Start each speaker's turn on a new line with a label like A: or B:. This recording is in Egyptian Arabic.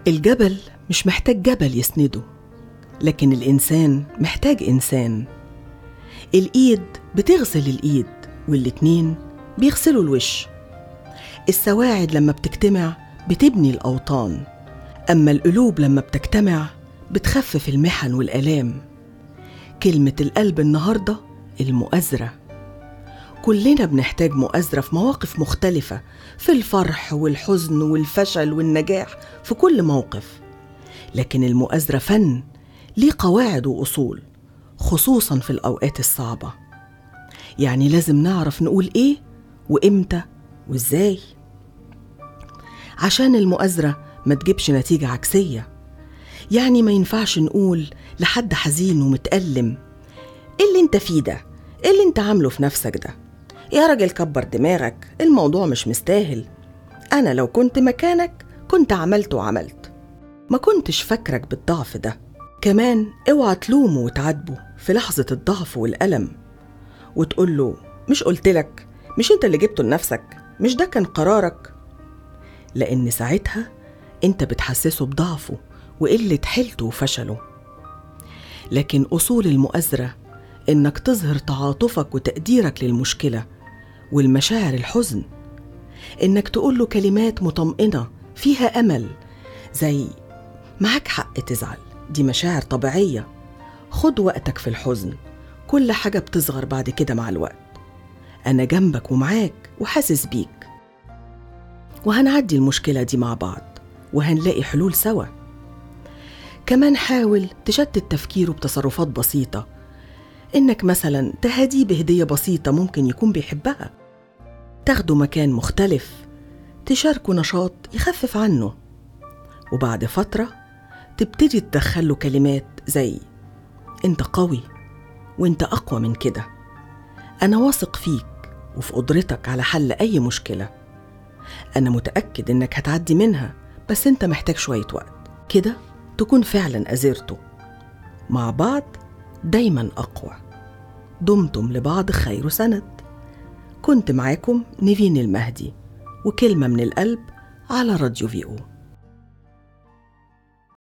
A: الجبل مش محتاج جبل يسنده لكن الإنسان محتاج إنسان الإيد بتغسل الإيد والاتنين بيغسلوا الوش السواعد لما بتجتمع بتبني الأوطان أما القلوب لما بتجتمع بتخفف المحن والآلام كلمة القلب النهاردة المؤازرة كلنا بنحتاج مؤازرة في مواقف مختلفة في الفرح والحزن والفشل والنجاح في كل موقف لكن المؤازرة فن ليه قواعد وأصول خصوصا في الأوقات الصعبة يعني لازم نعرف نقول إيه وإمتى وإزاي عشان المؤازرة ما تجيبش نتيجة عكسية يعني ما ينفعش نقول لحد حزين ومتألم إيه اللي انت فيه ده؟ إيه اللي انت عامله في نفسك ده؟ يا راجل كبر دماغك الموضوع مش مستاهل أنا لو كنت مكانك كنت عملت وعملت ما كنتش فاكرك بالضعف ده كمان اوعى تلومه وتعاتبه في لحظة الضعف والألم وتقول له مش قلتلك مش انت اللي جبته لنفسك مش ده كان قرارك لأن ساعتها انت بتحسسه بضعفه وقلة حيلته وفشله لكن أصول المؤازرة إنك تظهر تعاطفك وتقديرك للمشكلة والمشاعر الحزن إنك تقول له كلمات مطمئنة فيها أمل زي معاك حق تزعل دي مشاعر طبيعية خد وقتك في الحزن كل حاجة بتصغر بعد كده مع الوقت أنا جنبك ومعاك وحاسس بيك وهنعدي المشكلة دي مع بعض وهنلاقي حلول سوا كمان حاول تشتت تفكيره بتصرفات بسيطة إنك مثلا تهديه بهدية بسيطة ممكن يكون بيحبها تاخده مكان مختلف تشاركه نشاط يخفف عنه وبعد فترة تبتدي تدخله كلمات زي انت قوي وانت أقوى من كده أنا واثق فيك وفي قدرتك على حل أي مشكلة أنا متأكد إنك هتعدي منها بس أنت محتاج شوية وقت كده تكون فعلا أزرته مع بعض دايما أقوى دمتم لبعض خير سند كنت معاكم نيفين المهدي وكلمة من القلب على راديو في أو